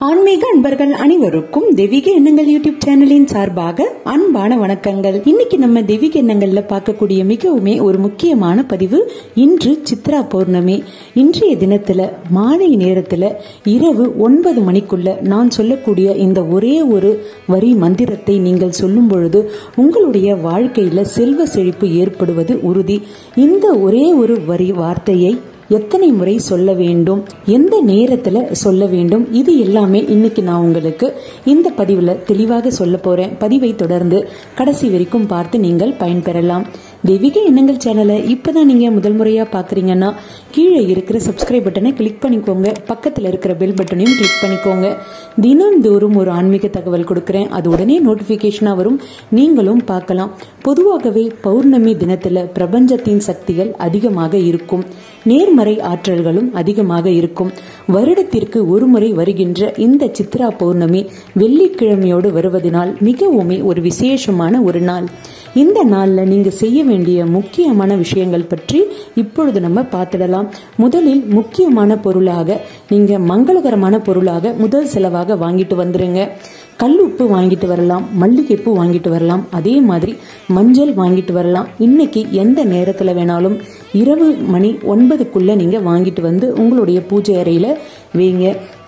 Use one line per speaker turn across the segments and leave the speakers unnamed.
ஆன்மீக அன்பர்கள் அனைவருக்கும் தெய்வீக எண்ணங்கள் யூடியூப் சேனலின் சார்பாக அன்பான வணக்கங்கள் இன்னைக்கு நம்ம தெய்வீக எண்ணங்கள்ல பார்க்கக்கூடிய மிகவுமே ஒரு முக்கியமான பதிவு இன்று சித்ரா பௌர்ணமி இன்றைய தினத்துல மாலை நேரத்துல இரவு ஒன்பது மணிக்குள்ள நான் சொல்லக்கூடிய இந்த ஒரே ஒரு வரி மந்திரத்தை நீங்கள் சொல்லும் பொழுது உங்களுடைய வாழ்க்கையில செல்வ செழிப்பு ஏற்படுவது உறுதி இந்த ஒரே ஒரு வரி வார்த்தையை எத்தனை முறை சொல்ல வேண்டும் எந்த நேரத்துல சொல்ல வேண்டும் இது எல்லாமே இன்னைக்கு நான் உங்களுக்கு இந்த பதிவுல தெளிவாக சொல்ல போறேன் பதிவை தொடர்ந்து கடைசி வரைக்கும் பார்த்து நீங்கள் பயன்பெறலாம் தெய்வீக எண்ணங்கள் சேனலை இப்பதான் நீங்க முதல் முறையா பாக்குறீங்கன்னா கீழே இருக்கிற சப்ஸ்கிரைப் பட்டனை கிளிக் பண்ணிக்கோங்க பக்கத்துல இருக்கிற பெல் பட்டனையும் கிளிக் பண்ணிக்கோங்க தினம்தோறும் ஒரு ஆன்மீக தகவல் கொடுக்கிறேன் அது உடனே நோட்டிபிகேஷனா வரும் நீங்களும் பார்க்கலாம் பொதுவாகவே பௌர்ணமி தினத்துல பிரபஞ்சத்தின் சக்திகள் அதிகமாக இருக்கும் நேர்மறை ஆற்றல்களும் அதிகமாக இருக்கும் வருடத்திற்கு ஒருமுறை வருகின்ற இந்த சித்ரா பௌர்ணமி வெள்ளிக்கிழமையோடு வருவதனால் மிகவுமே ஒரு விசேஷமான ஒரு நாள் இந்த நாள்ல நீங்க செய்ய வேண்டிய முக்கியமான விஷயங்கள் பற்றி இப்பொழுது நம்ம பார்த்துடலாம் முதலில் முக்கியமான பொருளாக நீங்க மங்களகரமான பொருளாக முதல் செலவாக வாங்கிட்டு வந்துருங்க கல்லுப்பு வாங்கிட்டு வரலாம் மல்லிகைப்பூ வாங்கிட்டு வரலாம் அதே மாதிரி மஞ்சள் வாங்கிட்டு வரலாம் இன்னைக்கு எந்த நேரத்தில் வேணாலும் இரவு மணி ஒன்பதுக்குள்ள நீங்க வாங்கிட்டு வந்து உங்களுடைய பூஜை அறையில வைங்க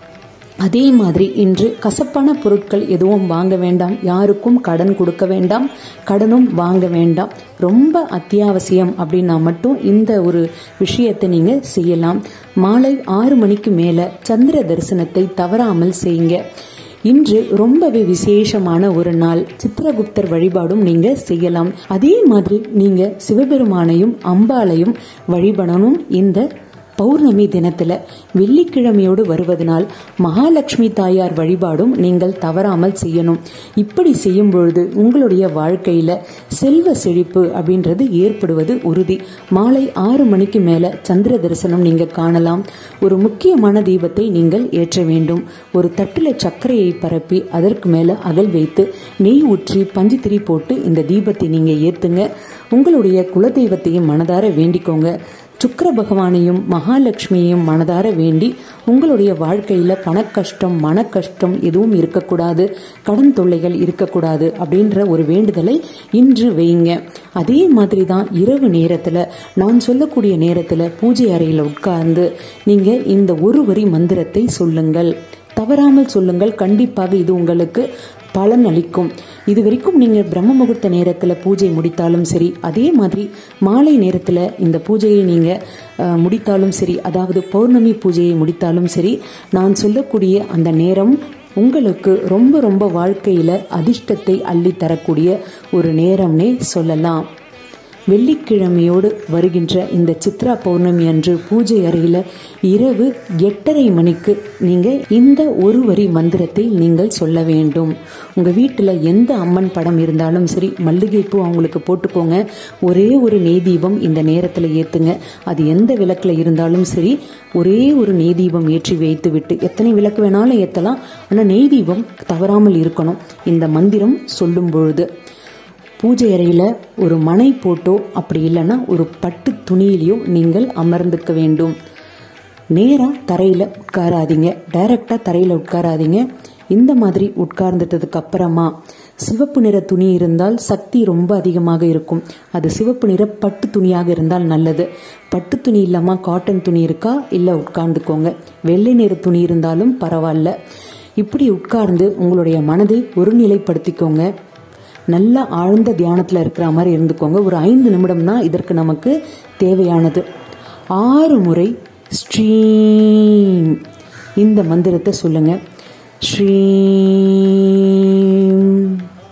அதே மாதிரி இன்று கசப்பான பொருட்கள் எதுவும் வாங்க வேண்டாம் யாருக்கும் கடன் கொடுக்க வேண்டாம் கடனும் வாங்க வேண்டாம் ரொம்ப அத்தியாவசியம் அப்படின்னா மட்டும் இந்த ஒரு விஷயத்தை நீங்க செய்யலாம் மாலை ஆறு மணிக்கு மேல சந்திர தரிசனத்தை தவறாமல் செய்யுங்க இன்று ரொம்பவே விசேஷமான ஒரு நாள் சித்திரகுப்தர் வழிபாடும் நீங்க செய்யலாம் அதே மாதிரி நீங்க சிவபெருமானையும் அம்பாளையும் வழிபடணும் இந்த பௌர்ணமி தினத்துல வெள்ளிக்கிழமையோடு வருவதனால் மகாலட்சுமி தாயார் வழிபாடும் நீங்கள் தவறாமல் செய்யணும் இப்படி செய்யும் பொழுது உங்களுடைய வாழ்க்கையில செல்வ செழிப்பு அப்படின்றது ஏற்படுவது உறுதி மாலை ஆறு மணிக்கு மேல சந்திர தரிசனம் நீங்க காணலாம் ஒரு முக்கியமான தீபத்தை நீங்கள் ஏற்ற வேண்டும் ஒரு தட்டுல சர்க்கரையை பரப்பி அதற்கு மேல அகல் வைத்து நெய் ஊற்றி பஞ்சுத்திரி போட்டு இந்த தீபத்தை நீங்க ஏத்துங்க உங்களுடைய குலதெய்வத்தையும் மனதார வேண்டிக்கோங்க சுக்கர பகவானையும் மகாலட்சுமியையும் மனதார வேண்டி உங்களுடைய வாழ்க்கையில பணக்கஷ்டம் மன கஷ்டம் எதுவும் இருக்கக்கூடாது கடன் தொல்லைகள் இருக்கக்கூடாது அப்படின்ற ஒரு வேண்டுதலை இன்று வைங்க அதே மாதிரி தான் இரவு நேரத்துல நான் சொல்லக்கூடிய நேரத்துல பூஜை அறையில உட்கார்ந்து நீங்க இந்த ஒரு வரி மந்திரத்தை சொல்லுங்கள் தவறாமல் சொல்லுங்கள் கண்டிப்பாக இது உங்களுக்கு பலன் அளிக்கும் இது வரைக்கும் நீங்க பிரம்ம முகூர்த்த நேரத்துல பூஜை முடித்தாலும் சரி அதே மாதிரி மாலை நேரத்துல இந்த பூஜையை நீங்க முடித்தாலும் சரி அதாவது பௌர்ணமி பூஜையை முடித்தாலும் சரி நான் சொல்லக்கூடிய அந்த நேரம் உங்களுக்கு ரொம்ப ரொம்ப வாழ்க்கையில அதிர்ஷ்டத்தை அள்ளி தரக்கூடிய ஒரு நேரம்னே சொல்லலாம் வெள்ளிக்கிழமையோடு வருகின்ற இந்த சித்ரா பௌர்ணமி அன்று பூஜை அறையில் இரவு எட்டரை மணிக்கு நீங்கள் இந்த ஒரு வரி மந்திரத்தை நீங்கள் சொல்ல வேண்டும் உங்கள் வீட்டில் எந்த அம்மன் படம் இருந்தாலும் சரி மல்லிகைப்பூ அவங்களுக்கு போட்டுக்கோங்க ஒரே ஒரு நெய் தீபம் இந்த நேரத்தில் ஏற்றுங்க அது எந்த விளக்கில் இருந்தாலும் சரி ஒரே ஒரு நெய் தீபம் ஏற்றி வைத்து விட்டு எத்தனை விளக்கு வேணாலும் ஏற்றலாம் ஆனால் நெய் தீபம் தவறாமல் இருக்கணும் இந்த மந்திரம் சொல்லும் பொழுது பூஜை அறையில் ஒரு மனை போட்டோ அப்படி இல்லைன்னா ஒரு பட்டு துணியிலையோ நீங்கள் அமர்ந்துக்க வேண்டும் நேராக தரையில் உட்காராதீங்க டைரக்டாக தரையில் உட்காராதீங்க இந்த மாதிரி உட்கார்ந்துட்டதுக்கு அப்புறமா சிவப்பு நிற துணி இருந்தால் சக்தி ரொம்ப அதிகமாக இருக்கும் அது சிவப்பு நிற பட்டு துணியாக இருந்தால் நல்லது பட்டு துணி இல்லாமல் காட்டன் துணி இருக்கா இல்லை உட்கார்ந்துக்கோங்க வெள்ளை நிற துணி இருந்தாலும் பரவாயில்ல இப்படி உட்கார்ந்து உங்களுடைய மனதை ஒருநிலைப்படுத்திக்கோங்க நல்ல ஆழ்ந்த தியானத்தில் இருக்கிற மாதிரி இருந்துக்கோங்க ஒரு ஐந்து நிமிடம் தான் இதற்கு நமக்கு தேவையானது ஆறு முறை ஸ்ரீம் இந்த மந்திரத்தை சொல்லுங்க ஸ்ரீம்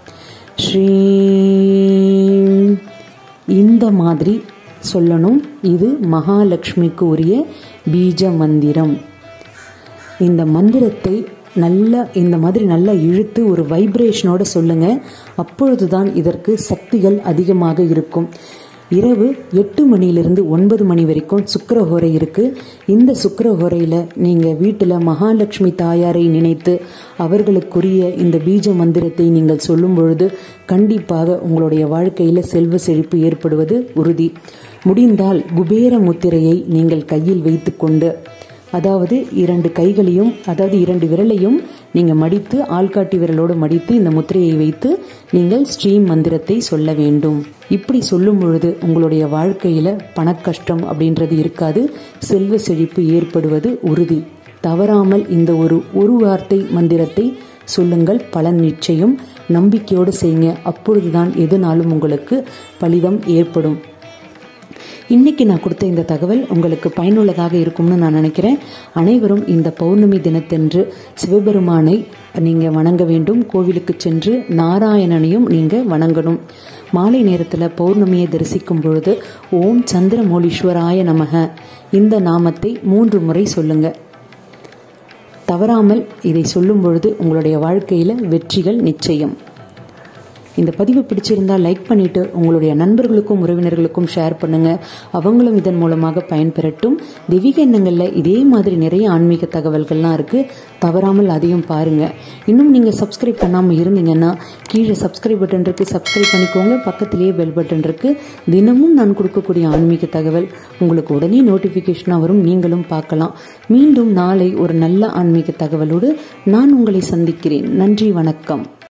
ஸ்ரீம் இந்த மாதிரி சொல்லணும் இது மகாலட்சுமிக்கு உரிய பீஜ மந்திரம் இந்த மந்திரத்தை நல்லா இந்த மாதிரி நல்லா இழுத்து ஒரு வைப்ரேஷனோட சொல்லுங்க அப்பொழுதுதான் இதற்கு சக்திகள் அதிகமாக இருக்கும் இரவு எட்டு மணியிலிருந்து ஒன்பது மணி வரைக்கும் சுக்கரஹோரை இருக்கு இந்த சுக்கரஹோரையில் நீங்கள் வீட்டில் மகாலட்சுமி தாயாரை நினைத்து அவர்களுக்குரிய இந்த பீஜ மந்திரத்தை நீங்கள் சொல்லும் பொழுது கண்டிப்பாக உங்களுடைய வாழ்க்கையில் செல்வ செழிப்பு ஏற்படுவது உறுதி முடிந்தால் குபேர முத்திரையை நீங்கள் கையில் வைத்துக்கொண்டு அதாவது இரண்டு கைகளையும் அதாவது இரண்டு விரலையும் நீங்கள் மடித்து ஆள்காட்டி விரலோடு மடித்து இந்த முத்திரையை வைத்து நீங்கள் ஸ்ரீம் மந்திரத்தை சொல்ல வேண்டும் இப்படி சொல்லும் பொழுது உங்களுடைய வாழ்க்கையில் பணக்கஷ்டம் அப்படின்றது இருக்காது செல்வ செழிப்பு ஏற்படுவது உறுதி தவறாமல் இந்த ஒரு ஒரு வார்த்தை மந்திரத்தை சொல்லுங்கள் பலன் நிச்சயம் நம்பிக்கையோடு செய்யுங்க அப்பொழுதுதான் எதுனாலும் உங்களுக்கு பலிதம் ஏற்படும் இன்னைக்கு நான் கொடுத்த இந்த தகவல் உங்களுக்கு பயனுள்ளதாக இருக்கும்னு நான் நினைக்கிறேன் அனைவரும் இந்த பௌர்ணமி தினத்தன்று சிவபெருமானை நீங்கள் வணங்க வேண்டும் கோவிலுக்கு சென்று நாராயணனையும் நீங்கள் வணங்கணும் மாலை நேரத்தில் பௌர்ணமியை தரிசிக்கும் பொழுது ஓம் சந்திரமௌலீஸ்வராய நமக இந்த நாமத்தை மூன்று முறை சொல்லுங்க தவறாமல் இதை சொல்லும் பொழுது உங்களுடைய வாழ்க்கையில் வெற்றிகள் நிச்சயம் இந்த பதிவு பிடிச்சிருந்தா லைக் பண்ணிட்டு உங்களுடைய நண்பர்களுக்கும் உறவினர்களுக்கும் ஷேர் பண்ணுங்க அவங்களும் இதன் மூலமாக பயன்பெறட்டும் தெய்வீக எண்ணங்களில் இதே மாதிரி நிறைய ஆன்மீக தகவல்கள்லாம் இருக்கு தவறாமல் அதையும் பாருங்க இன்னும் நீங்க சப்ஸ்கிரைப் பண்ணாமல் இருந்தீங்கன்னா கீழே சப்ஸ்கிரைப் பட்டன் இருக்கு சப்ஸ்கிரைப் பண்ணிக்கோங்க பக்கத்திலேயே பெல் பட்டன் இருக்கு தினமும் நான் கொடுக்கக்கூடிய ஆன்மீக தகவல் உங்களுக்கு உடனே நோட்டிஃபிகேஷனாக வரும் நீங்களும் பார்க்கலாம் மீண்டும் நாளை ஒரு நல்ல ஆன்மீக தகவலோடு நான் உங்களை சந்திக்கிறேன் நன்றி வணக்கம்